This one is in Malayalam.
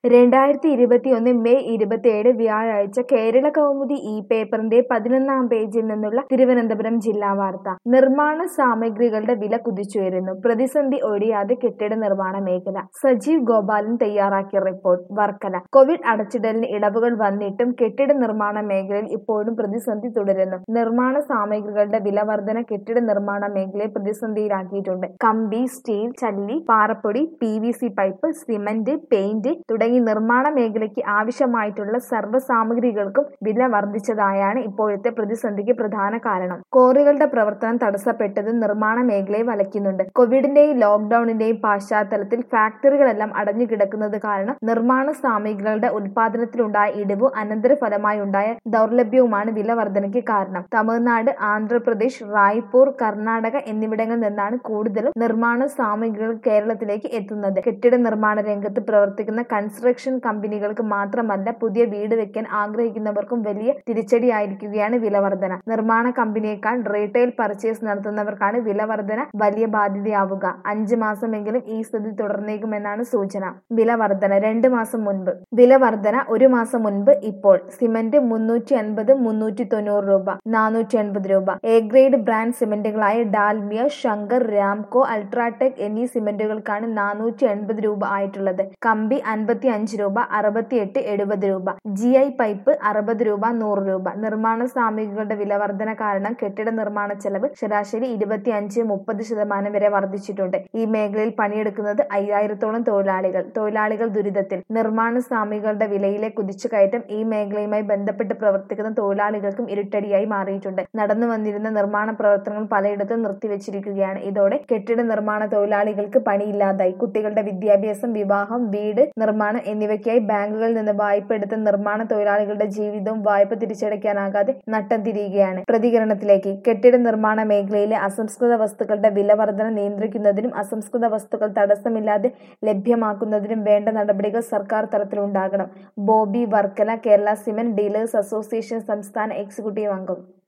രണ്ടായിരത്തി ഇരുപത്തിയൊന്ന് മെയ് ഇരുപത്തിയേഴ് വ്യാഴാഴ്ച കേരള കൗമുദി ഈ പേപ്പറിന്റെ പതിനൊന്നാം പേജിൽ നിന്നുള്ള തിരുവനന്തപുരം ജില്ലാ വാർത്ത നിർമ്മാണ സാമഗ്രികളുടെ വില കുതിച്ചുയരുന്നു പ്രതിസന്ധി ഒഴിയാതെ കെട്ടിട നിർമ്മാണ മേഖല സജീവ് ഗോപാലൻ തയ്യാറാക്കിയ റിപ്പോർട്ട് വർക്കല കോവിഡ് അടച്ചിടലിന് ഇളവുകൾ വന്നിട്ടും കെട്ടിട നിർമ്മാണ മേഖലയിൽ ഇപ്പോഴും പ്രതിസന്ധി തുടരുന്നു നിർമ്മാണ സാമഗ്രികളുടെ വില വർധന കെട്ടിട നിർമ്മാണ മേഖലയെ പ്രതിസന്ധിയിലാക്കിയിട്ടുണ്ട് കമ്പി സ്റ്റീൽ ചല്ലി പാറപ്പൊടി P V C pipe cement paint തുടങ്ങി നിർമ്മാണ മേഖലയ്ക്ക് ആവശ്യമായിട്ടുള്ള സർവ്വ സാമഗ്രികൾക്കും വില വർദ്ധിച്ചതായാണ് ഇപ്പോഴത്തെ പ്രതിസന്ധിക്ക് പ്രധാന കാരണം കോറികളുടെ പ്രവർത്തനം തടസ്സപ്പെട്ടത് നിർമ്മാണ മേഖലയെ വലയ്ക്കുന്നുണ്ട് കോവിഡിന്റെയും ലോക്ക്ഡൌണിന്റെയും പശ്ചാത്തലത്തിൽ ഫാക്ടറികളെല്ലാം അടഞ്ഞു കിടക്കുന്നത് കാരണം നിർമ്മാണ സാമഗ്രികളുടെ ഉൽപാദനത്തിലുണ്ടായ ഇടിവ് അനന്തരഫലമായി ഉണ്ടായ ദൗർലഭ്യവുമാണ് വില വർധനയ്ക്ക് കാരണം തമിഴ്നാട് ആന്ധ്രാപ്രദേശ് റായ്പൂർ കർണാടക എന്നിവിടങ്ങളിൽ നിന്നാണ് കൂടുതലും നിർമ്മാണ സാമഗ്രികൾ കേരളത്തിലേക്ക് എത്തുന്നത് കെട്ടിട നിർമ്മാണ രംഗത്ത് പ്രവർത്തിക്കുന്ന കൺസ്ട്രക്ഷൻ കമ്പനികൾക്ക് മാത്രമല്ല പുതിയ വീട് വെക്കാൻ ആഗ്രഹിക്കുന്നവർക്കും വലിയ തിരിച്ചടിയായിരിക്കുകയാണ് വില വർധന നിർമ്മാണ കമ്പനിയേക്കാൾ റീറ്റെയിൽ പർച്ചേസ് നടത്തുന്നവർക്കാണ് വില വർധന വലിയ ബാധ്യതയാവുക അഞ്ച് മാസമെങ്കിലും ഈ സ്ഥിതി തുടർന്നേക്കുമെന്നാണ് സൂചന വില വർധന രണ്ട് മാസം മുൻപ് വില വർധന ഒരു മാസം മുൻപ് ഇപ്പോൾ സിമന്റ് മുന്നൂറ്റി അൻപത് മുന്നൂറ്റി തൊണ്ണൂറ് രൂപ നാനൂറ്റി അൻപത് രൂപ എ ഗ്രേഡ് ബ്രാൻഡ് സിമന്റുകളായ ഡാൽമിയ ശങ്കർ രാംകോ അൾട്രാടെക് എന്നീ സിമന്റുകൾക്കാണ് നാനൂറ്റി എൺപത് രൂപ ആയിട്ടുള്ളത് കമ്പി അൻപത്തി അഞ്ച് രൂപ അറുപത്തിയെട്ട് എഴുപത് രൂപ ജി ഐ പൈപ്പ് അറുപത് രൂപ നൂറ് രൂപ നിർമ്മാണ സാമഗ്രികളുടെ വില വർധന കാരണം കെട്ടിട നിർമ്മാണ ചെലവ് ശരാശരി ഇരുപത്തി അഞ്ച് മുപ്പത് ശതമാനം വരെ വർദ്ധിച്ചിട്ടുണ്ട് ഈ മേഖലയിൽ പണിയെടുക്കുന്നത് അയ്യായിരത്തോളം തൊഴിലാളികൾ തൊഴിലാളികൾ ദുരിതത്തിൽ നിർമ്മാണ സാമഗ്രികളുടെ വിലയിലെ കുതിച്ചുകയറ്റം ഈ മേഖലയുമായി ബന്ധപ്പെട്ട് പ്രവർത്തിക്കുന്ന തൊഴിലാളികൾക്കും ഇരുട്ടടിയായി മാറിയിട്ടുണ്ട് നടന്നു വന്നിരുന്ന നിർമ്മാണ പ്രവർത്തനങ്ങൾ പലയിടത്തും നിർത്തിവെച്ചിരിക്കുകയാണ് ഇതോടെ കെട്ടിട നിർമ്മാണ തൊഴിലാളികൾക്ക് പണിയില്ലാതായി കുട്ടികളുടെ വിദ്യാഭ്യാസം വിവാഹം വീട് നിർമ്മാണം എന്നിവയ്ക്കായി ബാങ്കുകളിൽ നിന്ന് വായ്പ എടുത്ത നിർമ്മാണ തൊഴിലാളികളുടെ ജീവിതവും വായ്പ തിരിച്ചടയ്ക്കാനാകാതെ നട്ടം തിരിയുകയാണ് പ്രതികരണത്തിലേക്ക് കെട്ടിട നിർമ്മാണ മേഖലയിലെ അസംസ്കൃത വസ്തുക്കളുടെ വില വർധന നിയന്ത്രിക്കുന്നതിനും അസംസ്കൃത വസ്തുക്കൾ തടസ്സമില്ലാതെ ലഭ്യമാക്കുന്നതിനും വേണ്ട നടപടികൾ സർക്കാർ തലത്തിലുണ്ടാകണം Bobby Varkala Kerala cement dealers association സംസ്ഥാന എക്സിക്യൂട്ടീവ് അംഗം